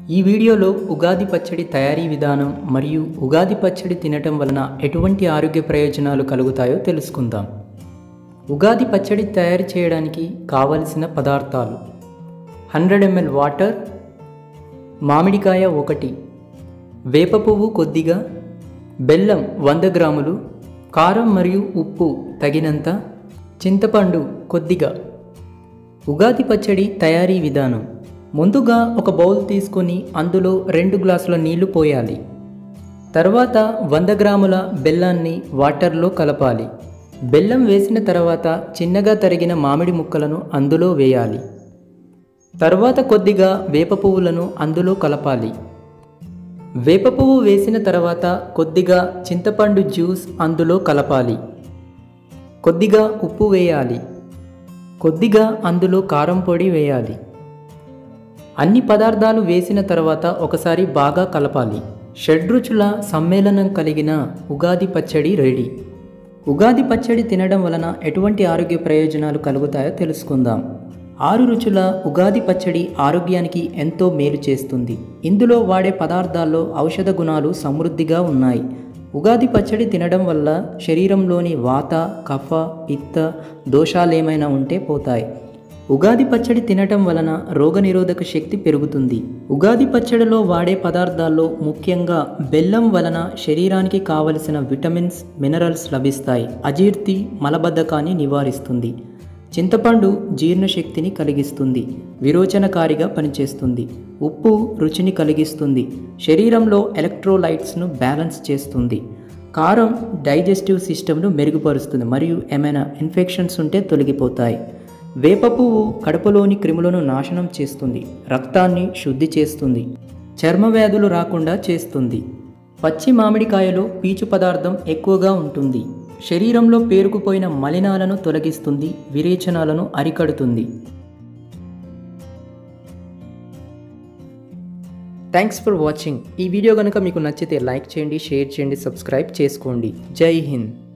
ఈ వీడియోలో ఉగాది పచ్చడి తయారీ విధానం మరియు ఉగాది పచ్చడి తినటం వలన ఎటువంటి ఆరోగ్య ప్రయోజనాలు కలుగుతాయో తెలుసుకుందాం ఉగాది పచ్చడి తయారు చేయడానికి కావలసిన పదార్థాలు హండ్రెడ్ ఎంఎల్ వాటర్ మామిడికాయ ఒకటి వేప పువ్వు కొద్దిగా బెల్లం వంద గ్రాములు కారం మరియు ఉప్పు తగినంత చింతపండు కొద్దిగా ఉగాది పచ్చడి తయారీ విధానం ముందుగా ఒక బౌల్ తీసుకొని అందులో రెండు గ్లాసుల నీళ్లు పోయాలి తర్వాత వంద గ్రాముల బెల్లాన్ని వాటర్లో కలపాలి బెల్లం వేసిన తర్వాత చిన్నగా తరిగిన మామిడి ముక్కలను అందులో వేయాలి తర్వాత కొద్దిగా వేప పువ్వులను అందులో కలపాలి వేప పువ్వు వేసిన తర్వాత కొద్దిగా చింతపండు జ్యూస్ అందులో కలపాలి కొద్దిగా ఉప్పు వేయాలి కొద్దిగా అందులో కారం పొడి వేయాలి అన్ని పదార్థాలు వేసిన తర్వాత ఒకసారి బాగా కలపాలి షడ్రుచుల సమ్మేళనం కలిగిన ఉగాది పచ్చడి రెడీ ఉగాది పచ్చడి తినడం వలన ఎటువంటి ఆరోగ్య ప్రయోజనాలు కలుగుతాయో తెలుసుకుందాం ఆరు రుచుల ఉగాది పచ్చడి ఆరోగ్యానికి ఎంతో మేలు చేస్తుంది ఇందులో వాడే పదార్థాల్లో ఔషధ గుణాలు సమృద్ధిగా ఉన్నాయి ఉగాది పచ్చడి తినడం వల్ల శరీరంలోని వాత కఫ పిత్త దోషాలేమైనా ఉంటే పోతాయి ఉగాది పచ్చడి తినటం వలన రోగనిరోధక శక్తి పెరుగుతుంది ఉగాది పచ్చడిలో వాడే పదార్థాల్లో ముఖ్యంగా బెల్లం వలన శరీరానికి కావలసిన విటమిన్స్ మినరల్స్ లభిస్తాయి అజీర్తి మలబద్ధకాన్ని నివారిస్తుంది చింతపండు జీర్ణశక్తిని కలిగిస్తుంది విరోచనకారిగా పనిచేస్తుంది ఉప్పు రుచిని కలిగిస్తుంది శరీరంలో ఎలక్ట్రోలైట్స్ను బ్యాలెన్స్ చేస్తుంది కారం డైజెస్టివ్ సిస్టమ్ను మెరుగుపరుస్తుంది మరియు ఏమైనా ఇన్ఫెక్షన్స్ ఉంటే తొలగిపోతాయి వేప పువ్వు కడుపులోని క్రిములను నాశనం చేస్తుంది రక్తాన్ని శుద్ధి చేస్తుంది చర్మ వ్యాధులు రాకుండా చేస్తుంది పచ్చి మామిడికాయలో పీచు పదార్థం ఎక్కువగా ఉంటుంది శరీరంలో పేరుకుపోయిన మలినాలను తొలగిస్తుంది విరేచనాలను అరికడుతుంది థ్యాంక్స్ ఫర్ వాచింగ్ ఈ వీడియో కనుక మీకు నచ్చితే లైక్ చేయండి షేర్ చేయండి సబ్స్క్రైబ్ చేసుకోండి జై హింద్